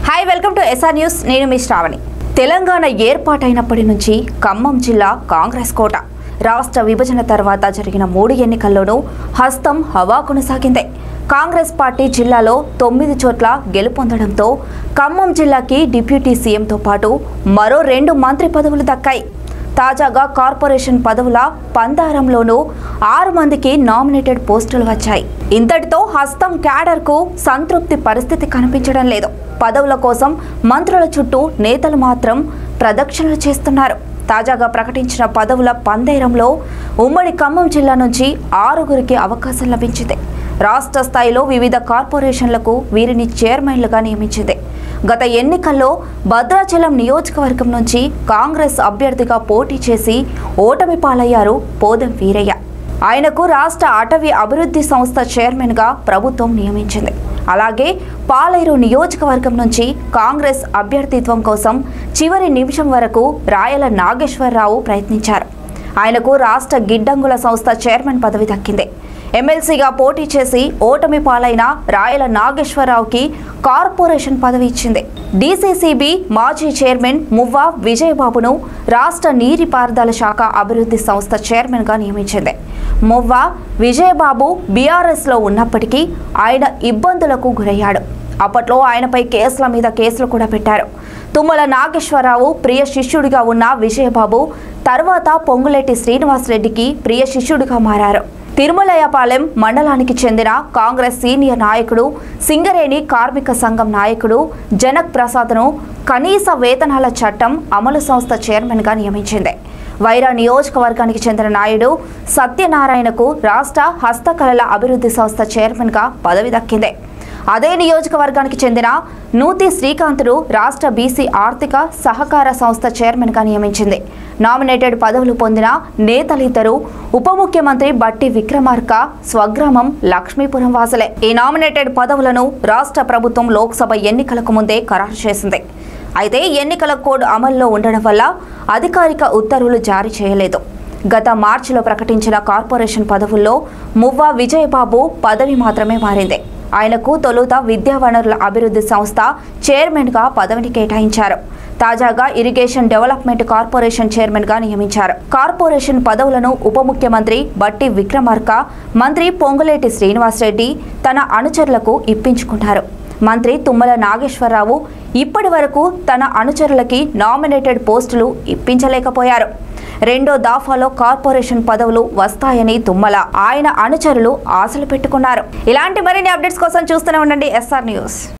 hi welcome to SR news నేను మీ శ్రావణి తెలంగాణ ఏర్పాటైనప్పటి నుంచి ఖమ్మం జిల్లా కాంగ్రెస్ కోట రాష్ట్ర విభజన తర్వాత జరిగిన మూడు ఎన్నికల్లోనూ హస్తం హవా కొనసాగింది కాంగ్రెస్ పార్టీ జిల్లాలో తొమ్మిది చోట్ల గెలుపొందడంతో ఖమ్మం జిల్లాకి డిప్యూటీ సీఎంతో పాటు మరో రెండు మంత్రి పదవులు దక్కాయి తాజాగా కార్పొరేషన్ పదవుల పందారంలోనూ ఆరు మందికి నామినేటెడ్ పోస్టులు వచ్చాయి ఇంతటితో హస్తం క్యాడర్కు సంతృప్తి పరిస్థితి కనిపించడం లేదు పదవుల కోసం మంత్రుల చుట్టూ నేతలు మాత్రం ప్రదక్షిణలు చేస్తున్నారు తాజాగా ప్రకటించిన పదవుల పందేరంలో ఉమ్మడి ఖమ్మం జిల్లా నుంచి ఆరుగురికి అవకాశం లభించింది రాష్ట్ర స్థాయిలో వివిధ కార్పొరేషన్లకు వీరిని చైర్మన్లుగా నియమించింది గత ఎన్నికల్లో భద్రాచలం నియోజకవర్గం నుంచి కాంగ్రెస్ అభ్యర్థిగా పోటీ చేసి ఓటమి పాలయ్యారు పోదం వీరయ్య ఆయనకు రాష్ట్ర అటవీ అభివృద్ధి సంస్థ చైర్మన్గా ప్రభుత్వం నియమించింది అలాగే పాలేరు నియోజకవర్గం నుంచి కాంగ్రెస్ అభ్యర్థిత్వం కోసం చివరి నిమిషం వరకు రాయల నాగేశ్వరరావు ప్రయత్నించారు ఆయనకు రాష్ట్ర గిడ్డంగుల సంస్థ చైర్మన్ పదవి దక్కింది ఎమ్మెల్సీగా పోటీ చేసి ఓటమి పాలైన రాయల నాగేశ్వరరావుకి కార్పొరేషన్ పదవి ఇచ్చింది డీసీసీబీ మాజీ చైర్మన్ మువ్వా విజయబాబును రాష్ట్ర నీటిపారుదల శాఖ అభివృద్ధి సంస్థ చైర్మన్గా నియమించింది మువ్వా విజయబాబు బీఆర్ఎస్లో ఉన్నప్పటికీ ఆయన ఇబ్బందులకు గురయ్యాడు అప్పట్లో ఆయనపై కేసుల మీద కేసులు కూడా పెట్టారు తుమ్మల నాగేశ్వరరావు ప్రియ శిష్యుడిగా ఉన్న విజయబాబు తర్వాత పొంగులేటి శ్రీనివాసరెడ్డికి ప్రియ శిష్యుడిగా మారారు తిరుమలయపాలెం మండలానికి చెందిన కాంగ్రెస్ సీనియర్ నాయకుడు సింగరేణి కార్మిక సంఘం నాయకుడు జనక్ ప్రసాద్ను కనీస వేతనాల చట్టం అమలు సంస్థ చైర్మన్గా నియమించింది వైరా నియోజకవర్గానికి చెందిన నాయుడు సత్యనారాయణకు రాష్ట్ర హస్తకళల అభివృద్ధి సంస్థ చైర్మన్గా పదవి దక్కింది అదే నియోజకవర్గానికి చెందిన నూతి శ్రీకాంత్ను రాష్ట్ర బీసీ ఆర్థిక సహకార సంస్థ చైర్మన్గా నియమించింది నామినేటెడ్ పదవులు పొందిన నేతలిద్దరూ ఉప ముఖ్యమంత్రి బట్టి విక్రమార్క స్వగ్రామం లక్ష్మీపురం వాసలే ఈ నామినేటెడ్ పదవులను రాష్ట్ర ప్రభుత్వం లోక్సభ ఎన్నికలకు ముందే ఖరారు చేసింది అయితే ఎన్నికల కోడ్ అమల్లో ఉండడం వల్ల అధికారిక ఉత్తర్వులు జారీ చేయలేదు గత మార్చిలో ప్రకటించిన కార్పొరేషన్ పదవుల్లో మువ్వా విజయబాబు పదవి మాత్రమే మారింది ఆయనకు తొలుత విద్యా వనరుల అభివృద్ధి సంస్థ చైర్మన్గా పదవిని కేటాయించారు తాజాగా ఇరిగేషన్ డెవలప్మెంట్ కార్పొరేషన్ చైర్మన్గా నియమించారు కార్పొరేషన్ పదవులను ఉప ముఖ్యమంత్రి బట్టి విక్రమార్క మంత్రి పొంగులేటి శ్రీనివాసరెడ్డి తన అనుచరులకు ఇప్పించుకున్నారు మంత్రి తుమ్మల నాగేశ్వరరావు ఇప్పటి వరకు తన అనుచరులకి నామినేటెడ్ పోస్టులు ఇప్పించలేకపోయారు రెండో దాఫాలో కార్పొరేషన్ పదవులు వస్తాయని తుమ్మల ఆయన అనుచరులు ఆశలు పెట్టుకున్నారు ఇలాంటి మరిన్ని అప్డేట్స్ కోసం చూస్తూనే ఉండండి ఎస్ఆర్ న్యూస్